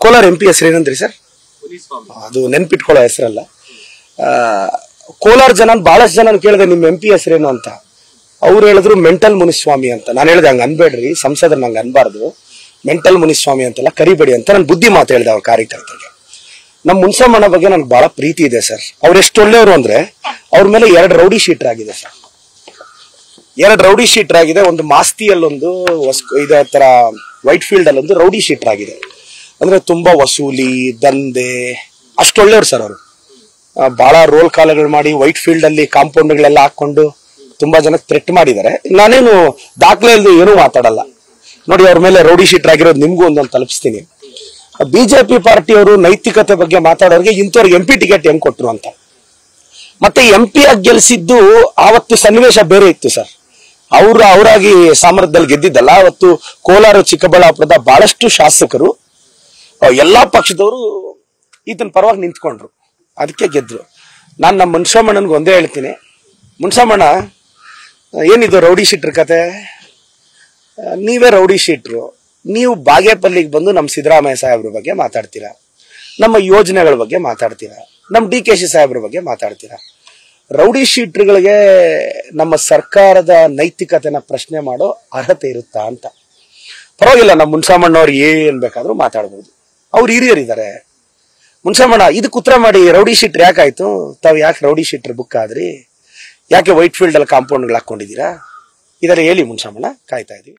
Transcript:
Kolar M P ಹೆಸರು ಏನಂದ್ರಿ sir ಅದು ನೆನ್ಪಿಟ್ಕೊಳ್ಳೋ ಹೆಸರಲ್ಲ ಆ, ಕೋಲಾರ ಜನ ಬಹಳಷ್ಟು ಜನ ಕೇಳಿದೆ ನಿಮ್ಮ ಎಂ ಪಿ ಹೆಸರೇನು ಅಂತ ಅವ್ರು ಹೇಳಿದ್ರು ಮೆಂಟಲ್ ಮುನಿಸ್ವಾಮಿ ಅಂತ ನಾನು ಹೇಳಿದೆ ಹಂಗೆ ಅನ್ಬೇಡ್ರಿ ಸಂಸದರು ನಂಗೆ ಅನ್ಬಾರ್ದು ಮೆಂಟಲ್ ಮುನಿಸ್ವಾಮಿ ಅಂತೆಲ್ಲ ಕರಿಬೇಡಿ ಅಂತ ನಾನು ಬುದ್ಧಿ ಮಾತು ಹೇಳಿದೆ ಅವ್ರ ಕಾರ್ಯಕರ್ತರಿಗೆ ನಮ್ಮ ಮುನ್ಸಮ್ಮನ ಬಗ್ಗೆ ನನಗೆ ಬಹಳ ಪ್ರೀತಿ ಇದೆ ಸರ್ ಅವ್ರು ಎಷ್ಟು ಒಳ್ಳೆಯವರು ಅಂದ್ರೆ ಅವ್ರ ಮೇಲೆ ಎರಡು ರೌಡಿ ಶೀಟರ್ ಆಗಿದೆ ಸರ್ ಎರಡು ರೌಡಿ ಶೀಟರ್ ಆಗಿದೆ ಒಂದು ಮಾಸ್ತಿಯಲ್ಲೊಂದು ಹೊಸ್ ಇದೇ ತರ ವೈಟ್ ಫೀಲ್ಡ್ ಅಲ್ಲೊಂದು ರೌಡಿ ಶೀಟರ್ ಆಗಿದೆ ಅಂದ್ರೆ ತುಂಬಾ ವಸೂಲಿ ದಂಧೆ ಅಷ್ಟು ಒಳ್ಳೆಯವ್ರು ಸರ್ ಅವರು ಬಹಳ ರೋಲ್ ಕಾಲಗಳು ಮಾಡಿ ವೈಟ್ ಫೀಲ್ಡ್ ಅಲ್ಲಿ ಕಾಂಪೌಂಡ್ಗಳೆಲ್ಲ ಹಾಕೊಂಡು ತುಂಬಾ ಜನಕ್ಕೆ ಥ್ರೆಟ್ ಮಾಡಿದ್ದಾರೆ ನಾನೇನು ದಾಖಲೆ ಇಲ್ಲದೆ ಏನೂ ಮಾತಾಡಲ್ಲ ನೋಡಿ ಅವ್ರ ಮೇಲೆ ರೌಡಿ ಶೀಟರ್ ಆಗಿರೋದು ನಿಮ್ಗೂ ಒಂದೊಂದು ತಲುಪಿಸ್ತೀನಿ ಬಿಜೆಪಿ ಪಾರ್ಟಿಯವರು ನೈತಿಕತೆ ಬಗ್ಗೆ ಮಾತಾಡೋರಿಗೆ ಇಂಥವ್ರಿಗೆ ಎಂ ಪಿ ಟಿಕೆಟ್ ಹೆಂಗ್ ಕೊಟ್ರು ಅಂತ ಮತ್ತೆ ಎಂ ಪಿ ಆಗಿ ಗೆಲ್ಸಿದ್ದು ಆವತ್ತು ಸನ್ನಿವೇಶ ಬೇರೆ ಇತ್ತು ಸರ್ ಅವ್ರು ಅವರಾಗಿ ಸಾಮರ್ಥ್ಯದಲ್ಲಿ ಗೆದ್ದಿದ್ದಲ್ಲ ಅವತ್ತು ಕೋಲಾರ ಚಿಕ್ಕಬಳ್ಳಾಪುರದ ಬಹಳಷ್ಟು ಶಾಸಕರು ಆ, ಎಲ್ಲಾ ಪಕ್ಷದವರು ಈತನ ಪರವಾಗಿ ನಿಂತ್ಕೊಂಡ್ರು ಅದಕ್ಕೆ ಗೆದ್ರು ನಾನು ನಮ್ಮ ಮುನ್ಸಮ್ಮಣ್ಣನ್ಗೆ ಒಂದೇ ಹೇಳ್ತೀನಿ ಮುನ್ಸಮ್ಮಣ್ಣ ಏನಿದು ರೌಡಿ ಶೀಟ್ರ್ ಕತೆ ಆ, ನೀವೇ ರೌಡಿ ಶೀಟ್ರು ನೀವು ಬಾಗೇಪಲ್ಲಿಗೆ ಬಂದು ನಮ್ಮ ಸಿದ್ದರಾಮಯ್ಯ ಸಾಹೇಬ್ರ ಬಗ್ಗೆ ಮಾತಾಡ್ತೀರಾ ನಮ್ಮ ಯೋಜನೆಗಳ ಬಗ್ಗೆ ಮಾತಾಡ್ತೀರಾ ನಮ್ಮ ಡಿ ಕೆ ಶಿ ಸಾಹೇಬ್ರ ಬಗ್ಗೆ ಮಾತಾಡ್ತೀರಾ ರೌಡಿ ಶೀಟ್ರುಗಳಿಗೆ ನಮ್ಮ ಸರ್ಕಾರದ ನೈತಿಕತೆನ ಪ್ರಶ್ನೆ ಮಾಡೋ ಅರ್ಹತೆ ಇರುತ್ತಾ ಅಂತ ಪರವಾಗಿಲ್ಲ ನಮ್ಮ ಮುನ್ಸಾಮಣ್ಣವ್ರು ಏನ್ ಬೇಕಾದ್ರೂ ಮಾತಾಡ್ಬೋದು ಅವ್ರು ಹಿರಿಯರಿದ್ದಾರೆ ಮುನ್ಸಾಮಣ್ಣ ಇದಕ್ಕೆ ಉತ್ತರ ಮಾಡಿ ರೌಡಿ ಶೀಟ್ರ್ ಯಾಕಾಯ್ತು ತಾವು ಯಾಕೆ ರೌಡಿ ಶೀಟ್ರ್ ಬುಕ್ ಆದ್ರಿ ಯಾಕೆ ವೈಟ್ ಫೀಲ್ಡ್ ಅಲ್ಲಿ ಕಾಂಪೌಂಡ್ಗಳು ಹಾಕೊಂಡಿದ್ದೀರಾ ಇದೆಲ್ಲ ಹೇಳಿ ಮುನ್ಸಾಮಣ್ಣ ಕಾಯ್ತಾ ಇದೀವಿ